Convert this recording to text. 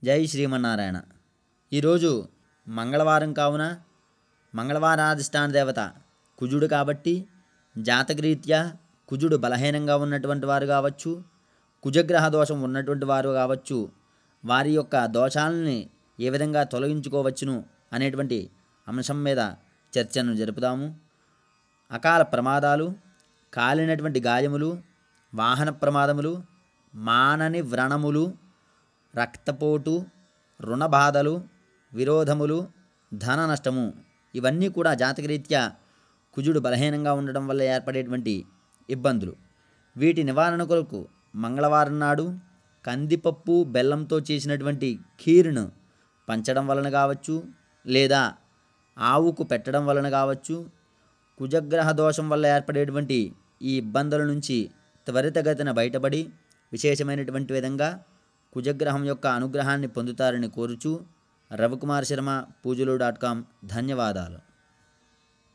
జై శ్రీమన్నారాయణ ఈరోజు మంగళవారం కావున మంగళవారాధిష్టాన దేవత కుజుడు కాబట్టి జాతకరీత్యా కుజుడు బలహీనంగా ఉన్నటువంటి వారు కావచ్చు కుజగ్రహ దోషం ఉన్నటువంటి వారు కావచ్చు వారి యొక్క దోషాలని ఏ విధంగా తొలగించుకోవచ్చును అనేటువంటి అంశం మీద చర్చను జరుపుదాము అకాల ప్రమాదాలు కాలినటువంటి గాయములు వాహన ప్రమాదములు మానని వ్రణములు రక్తపోటు రుణ బాధలు విరోధములు ధన నష్టము ఇవన్నీ కూడా జాతకరీత్యా కుజుడు బలహీనంగా ఉండడం వల్ల ఏర్పడేటువంటి ఇబ్బందులు వీటి నివారణ కొరకు మంగళవారం నాడు కందిపప్పు బెల్లంతో చేసినటువంటి ఖీరును పంచడం వలన కావచ్చు లేదా ఆవుకు పెట్టడం వలన కావచ్చు కుజగ్రహ దోషం వల్ల ఏర్పడేటువంటి ఈ ఇబ్బందుల నుంచి త్వరితగతిన బయటపడి విశేషమైనటువంటి విధంగా కుజగ్రహం యొక్క అనుగ్రహాన్ని పొందుతారని కోరుచు రవికుమార్ శర్మ పూజలు డాట్ కామ్ ధన్యవాదాలు